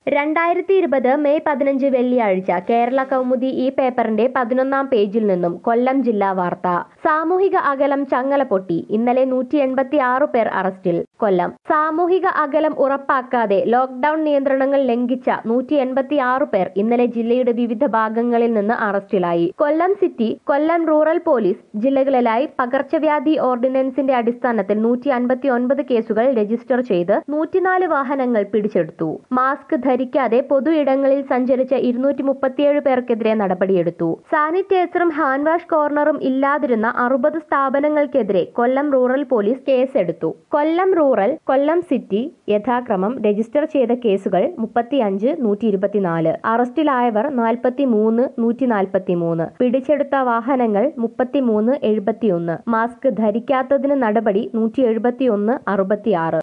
രണ്ടായിരത്തി ഇരുപത് മെയ് പതിനഞ്ച് വെള്ളിയാഴ്ച കേരള കൗമുദി ഈ പേപ്പറിന്റെ പതിനൊന്നാം പേജിൽ നിന്നും കൊല്ലം ജില്ലാ വാർത്ത സാമൂഹിക അകലം ചങ്ങല പൊട്ടി ഇന്നലെ നൂറ്റി എൺപത്തി ആറ് പേർ അറസ്റ്റിൽ കൊല്ലം സാമൂഹിക അകലം ഉറപ്പാക്കാതെ ലോക്ഡൌൺ നിയന്ത്രണങ്ങൾ ലംഘിച്ച നൂറ്റി എൺപത്തി ആറ് പേർ ഇന്നലെ ജില്ലയുടെ വിവിധ ഭാഗങ്ങളിൽ നിന്ന് അറസ്റ്റിലായി Kollam city Kollam rural police ജില്ലകളിലായി പകർച്ചവ്യാധി ഓർഡിനൻസിന്റെ അടിസ്ഥാനത്തിൽ നൂറ്റി അൻപത്തി ഒൻപത് കേസുകൾ രജിസ്റ്റർ ചെയ്ത് നൂറ്റിനാല് വാഹനങ്ങൾ പിടിച്ചെടുത്തു മാസ്ക് ധരിക്കാതെ പൊതു ഇടങ്ങളിൽ സഞ്ചരിച്ച ഇരുന്നൂറ്റി മുപ്പത്തിയേഴ് പേർക്കെതിരെ നടപടിയെടുത്തു സാനിറ്റൈസറും ഹാൻഡ് വാഷ് കോർണറും ഇല്ലാതിരുന്ന അറുപത് സ്ഥാപനങ്ങൾക്കെതിരെ കൊല്ലം റൂറൽ പോലീസ് കേസെടുത്തു കൊല്ലം റൂറൽ കൊല്ലം സിറ്റി യഥാക്രമം രജിസ്റ്റർ ചെയ്ത കേസുകൾ മുപ്പത്തിയഞ്ച് നൂറ്റി ഇരുപത്തിനാല് അറസ്റ്റിലായവർ നാൽപ്പത്തി മൂന്ന് നൂറ്റി നാൽപ്പത്തി മൂന്ന് പിടിച്ചെടുത്ത വാഹനങ്ങൾ മുപ്പത്തിമൂന്ന് എഴുപത്തിയൊന്ന് മാസ്ക് ധരിക്കാത്തതിന് നടപടി നൂറ്റി എഴുപത്തിയൊന്ന് അറുപത്തിയാറ്